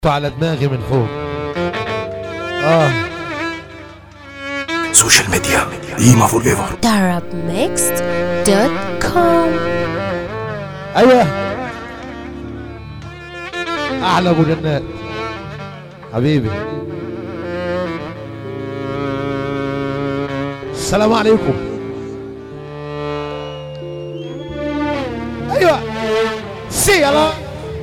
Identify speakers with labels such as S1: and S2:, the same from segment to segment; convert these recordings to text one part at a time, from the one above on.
S1: على دماغي من فوق اه
S2: سوشيال ميديا ديما فور ايفر
S3: darabmixed.com
S1: ايوه احلى ابو جنات حبيبي السلام عليكم ايوه سي يلا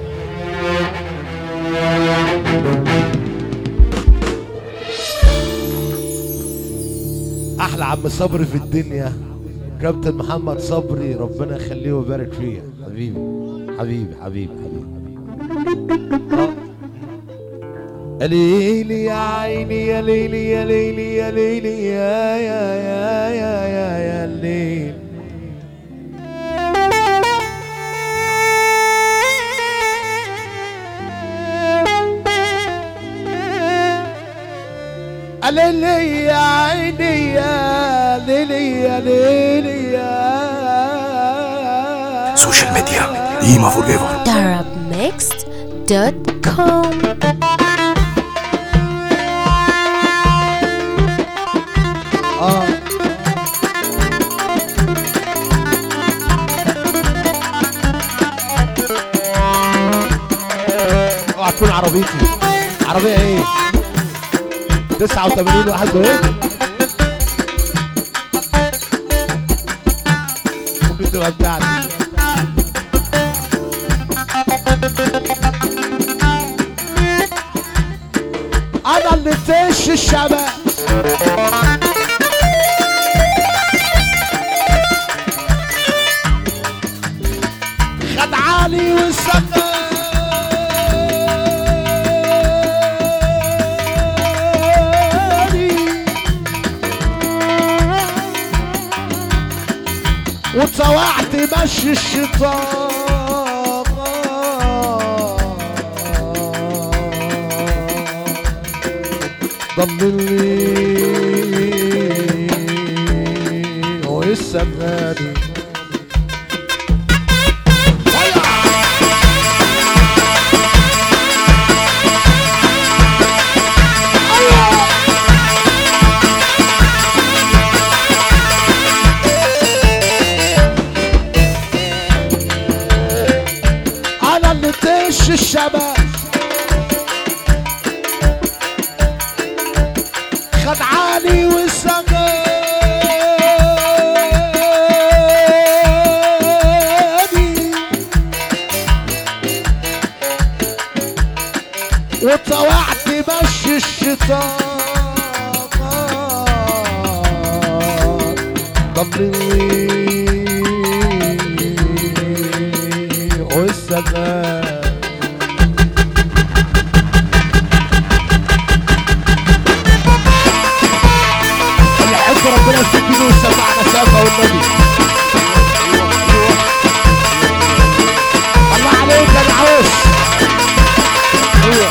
S1: احلى عم صبري في الدنيا كابتن محمد صبري ربنا يخليه ويبارك فيه حبيبي حبيبي حبيبي حبيبي آه. يا ليلي يا عيني يا ليلي يا ليلي يا ليلي يا يا يا يا يا يا الليل يا ليلي يا عيني يا ليلي يا ليلي يا
S2: سوشيال ميديا ديما فور ايفر
S3: darabmixed.com
S1: اه اوعى تكون عربيتي عربية ايه 89 واحد ايه ممكن تبقى بتاعتي انا اللي تش الشباب خد عالي وسقاني وطوعت مشي الشيطان ضللي ويسقاني انا اللي تش الشباب خد عالي وسقاني وطوعت مشي الشيطان ضمني والسلام اللي يحب ربنا يستجيبه ويسمعنا سافة والنبي الله عليك يا نعوش ايوه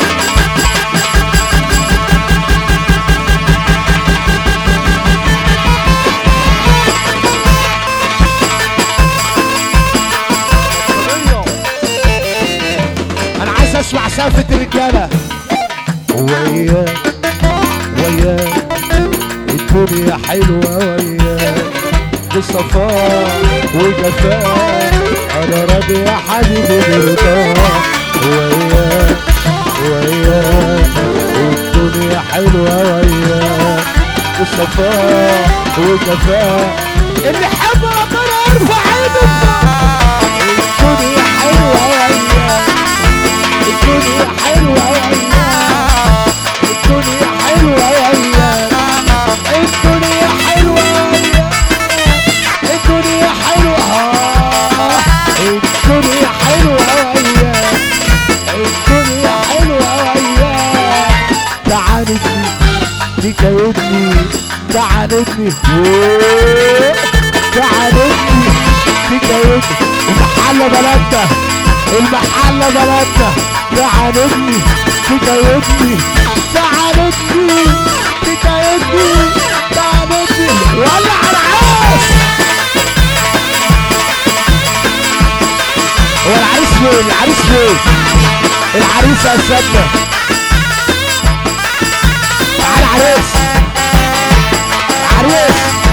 S1: انا عايز اسمع سافة الرجالة وياك وياك الدنيا حلوة وياك بصفاء وجفاء انا راضي يا حبيبي برضاك وياك وياك الدنيا حلوة وياك بصفاء وجفاء اللي حب ربنا يرفع ايده الدنيا حلوة وياك الدنيا حلوة وياك الدنيا حلوة وياك الدنيا حلوة وياك الدنيا حلوة آه. الدنيا حلوة وياك الدنيا حلوة وياك تعاندني تكايدني تعاندني أوه. تعاندني تكايدني المحلة بلدنا المحلة بلدنا تعاندني تكايدني تعاندني تكايدني تعاندني ولع العاش هو العريس فين العريس فين العريس يا سيدنا تعال عريس عريس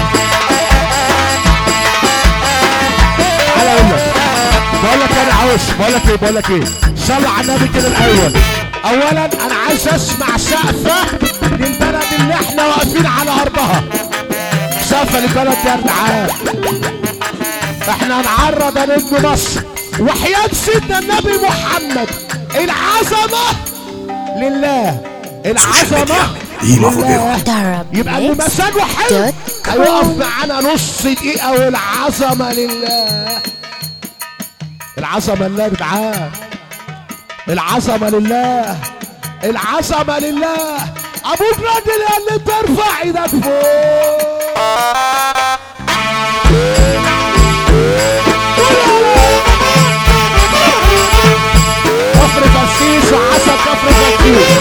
S1: تعال اقول لك بقول لك انا عاوز بقول لك ايه بقول لك ايه صل على النبي كده الاول اولا انا عايز اسمع سقفه للبلد اللي احنا واقفين على ارضها سقفه للبلد دي يا جدعان احنا هنعرض نجم مصر وحياة سيدنا النبي محمد العظمة لله العظمة
S2: قيمة فوق
S1: لله يبقى اللي مزاجه حلو
S3: Darabmix.com.
S1: هيقف معانا نص دقيقة والعظمة لله العظمة لله يا جدعان العظمة لله العظمة لله ابوك راجل يا اللي ترفع ايدك فوق كفر فرسيس وعسل كفر فرسيس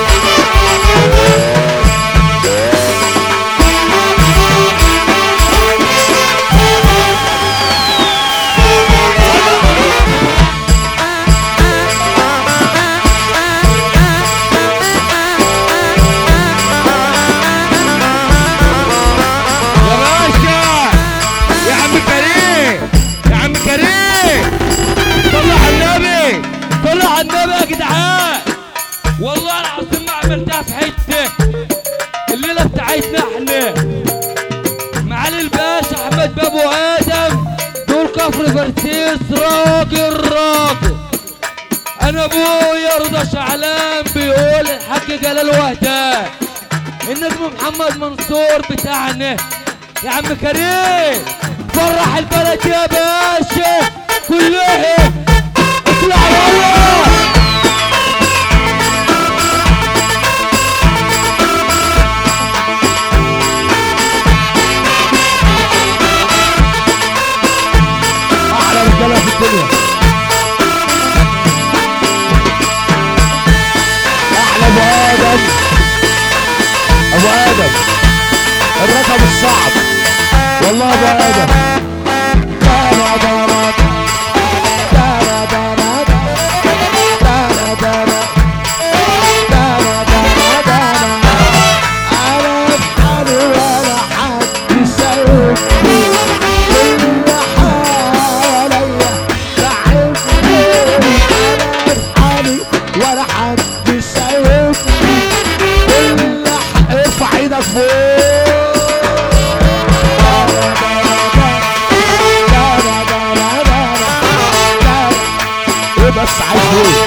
S4: يا باشا يا عم كريم يا عم كريم طلع على النبي طلع على النبي يا جدعان والله العظيم ما عملتها في حته الليله بتاعتنا احنا معالي الباشا احمد بابو ادم دول كفر فرسيس راجل راجل انا ابويا رضا شعلان بيقول الحاج جلال وهدان النجم محمد منصور بتاعنا يا عم كريم فرح البلد يا باشا كلها اطلع والله
S1: اعلى رجاله في الدنيا احلى ابو ادم ابو ادم الرقم الصعب والله ابو ادم دارا دارا دارا دارا دارا دارا دارا دارا دارا انا في حالي ولا حد يساويني كل حواليا تعبني انا في حالي ولا حد يساويني كل ح- ارفع ايدك فوق ايه بس عايز ايه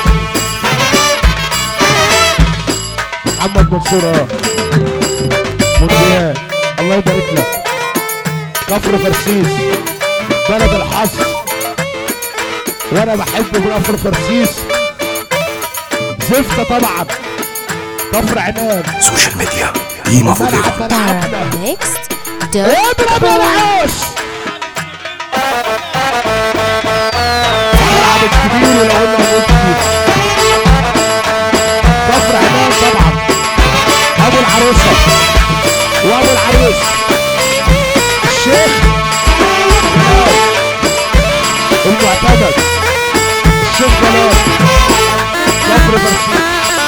S1: محمد منصور اه مونديال الله يبارك لك كفر فرسيس بلد الحظ وانا بحب كفر فرسيس زفته طبعا كفر عناد
S2: سوشيال ميديا قيمة فوق
S1: ملعب ملعبنا اضرب يا
S3: Darabmix.com.
S1: العوش الملعب الكبير لو قلنا هنقول كبير كفر عناد طبعا ابو العروسه وابو العريس الشيخ المعتمد الشيخ جلال كفر برسيم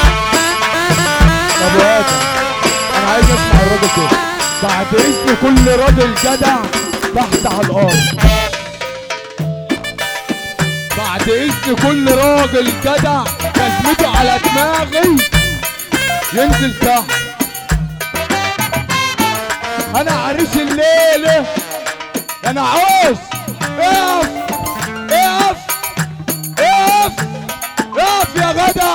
S1: ابو ادم انا عايز اسمع الراجل ده بعد اذن كل راجل جدع تحت على الارض بعد اذن كل راجل جدع جزمته على دماغي ينزل تحت انا عريس الليله انا عاوز اقف اقف اقف اقف يا جدع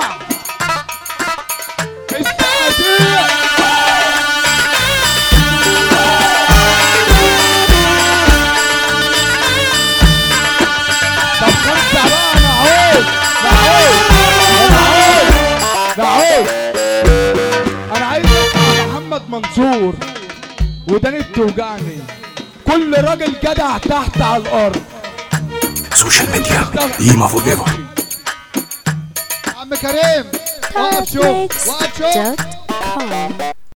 S1: التقدير طب خمسة بقى انا عاوز انا عاوز انا عاوز انا عاوز انا عايز اسمع محمد منصور وداني بتوجعني كل راجل جدع تحت على الارض
S2: سوشيال ميديا قيمة فوق
S1: عم كريم وقف شوف وقف شوف
S3: Darabmix.com.